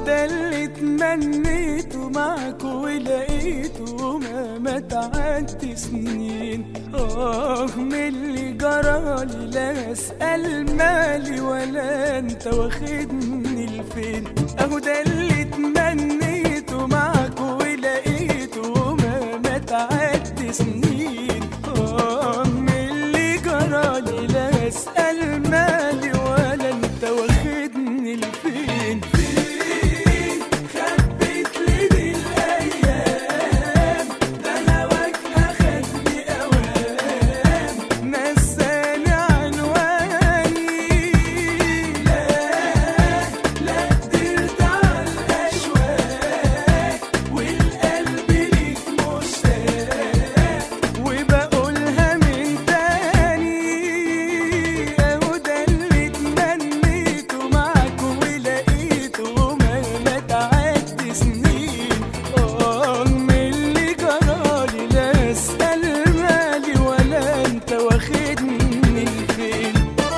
ده اللي تمنيته معك ولقيته ما ما تعدي سنين اه من اللي جرالي لا اسأل مالي ولا انت واخدني لفين اهو ده اللي تمنيته معك ولقيته ما ما تعدي سنين اه من اللي جرالي لا اسأل مالي ولا انت واخدني لفين فين خبيت لي دي الايام ده هواك اخدني اوام نساني عنواني لا لا قدرت على الاشواق والقلب ليك مشتاق وبقولها من تاني اهو ده اللي تمنيته معاك ولقيته مهما تعدي سنين اه من اللي جرالي لا اسأل مالي ولا انت واخدني فين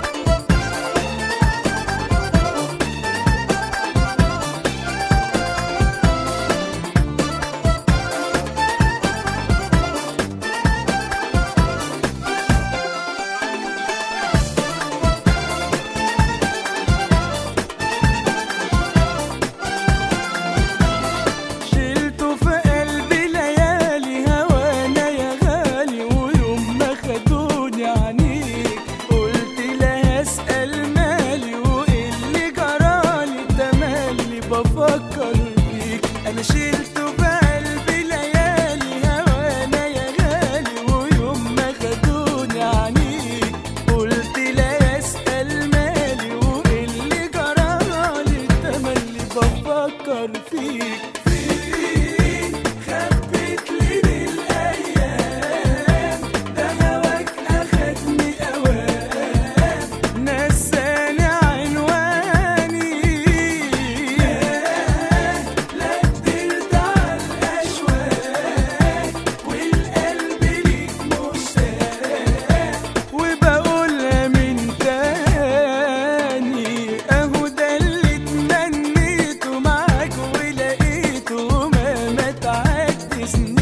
شلته في قلبي ليالي هوانا يا غالي ويوم ما خدوني عنيك قلت لا هسأل مالي وايه اللي جرالي ده مالي بفكر فيك انا شلته في قلبي ليالي هوانا يا غالي ويوم ما خدوني عنيك قلت لا اسأل مالي وايه اللي جرالي ده مالي بفكر فيك فين خبيت لي دي الايام ده هواك اخدني اوام نساني عنواني لا قدرت على الاشواق والقلب ليك مشتاق وبقولها من تاني اهو ده اللي تمنيته معاك ولقيته ما ما تعدي سنين